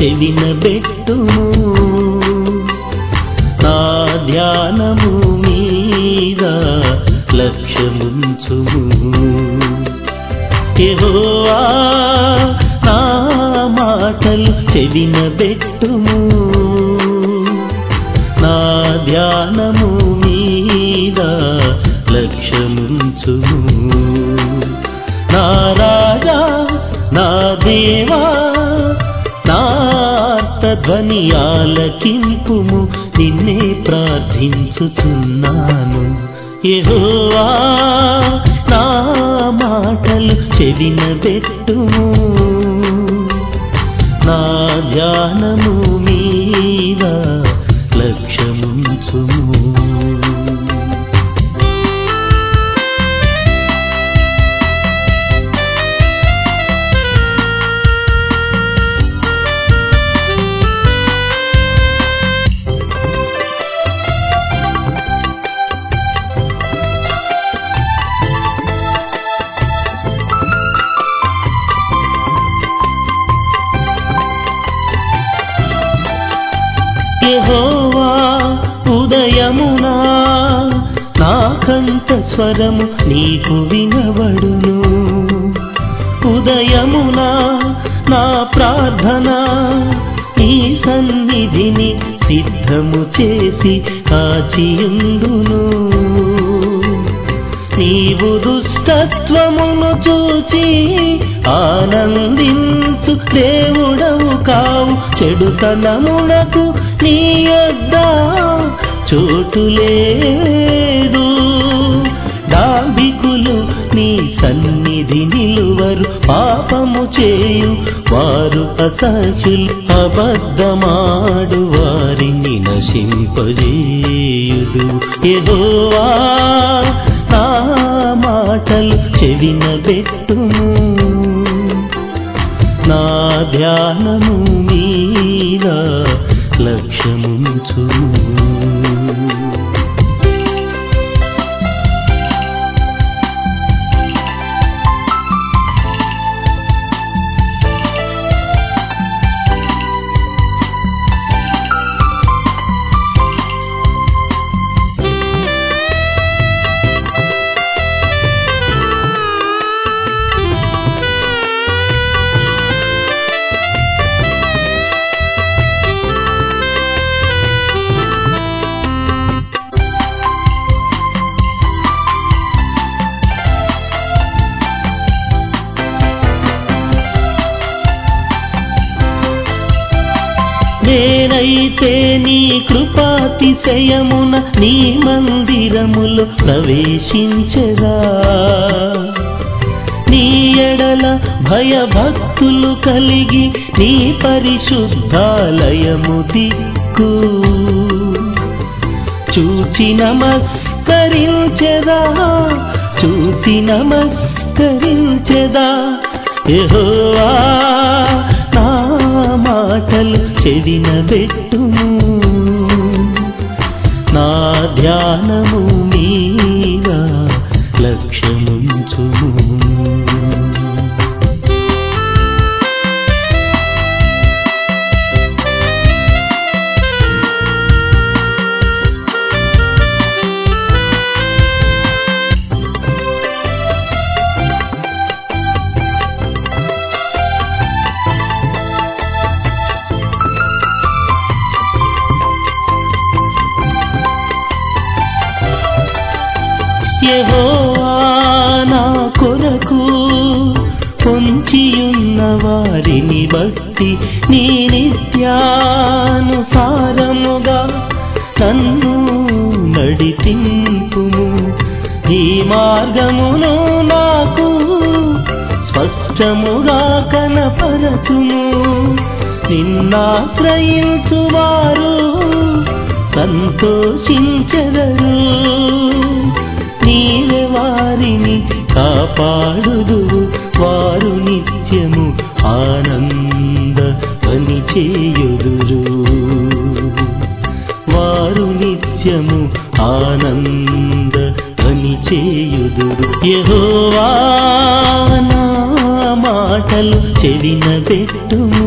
చెవిన బెట్టుము నా ధ్యానము మీద లక్ష్యముంచుము యెహోవా నా మాటలు చెవిన బెట్టుము నా ధ్యానము మీద లక్ష్యముంచుము నా రాజా నా దేవా నార్తధ్వని ఆలకింపుము నిన్నే ప్రార్థించుచున్నాను యెహోవా నా మాటలు చెవిన బెట్టుము నా ధ్యానము మీద లక్ష్యముంచుము యెహోవా ఉదయమునా నా కంఠ స్వరము నీకు వినబడును ఉదయమునా నా ప్రార్థన నీ సన్నిధిని సిద్ధము చేసి కాచియుందును నీవు దుష్టత్వమును చూచి ఆనందించు దేవుడవు కావు చెడుతనమునకు నీ యొద్ద చోటు లేదు డాబికులు నీ సన్నిధి నిలువరు పాపము చేయు వారు అసహ్యులు అబద్ధమాడు వారిని నశింపజేయుదు ఎదోవా నా మాటలు చెవిన బెట్టుము నా ధ్యానము మీద లక్ష్యముంచుము నేనైతే నీ కృపాతిశయమున నీ మందిరములు ప్రవేశించగా నీ ఎడల భయభక్తులు కలిగి నీ పరిశుద్ధాలయము దిక్కు చూచి నమస్కరించెదా చూసి నమస్కరించెదా యెహోవా నా మాటలు చెవిన బెట్టుము నా ధ్యానము మీద లక్ష్యముంచుము యెహోవా నా కొరకు పొంచియున్న వారిని బట్టి నీ నిత్యానుసారముగా నన్ను నడిపింపుము ఈ మార్గమును నాకు స్పష్టముగా కనపరచుము నిన్నాశ్రయించువారు సంతోషించెదరు నీవే వారిని కాపాడుదు వారు నిత్యము ఆనంద పని చేయుదురు వారు నిత్యము ఆనంద పని చేయుదురు యెహోవా నా మాటలు చెవిన పెట్టుము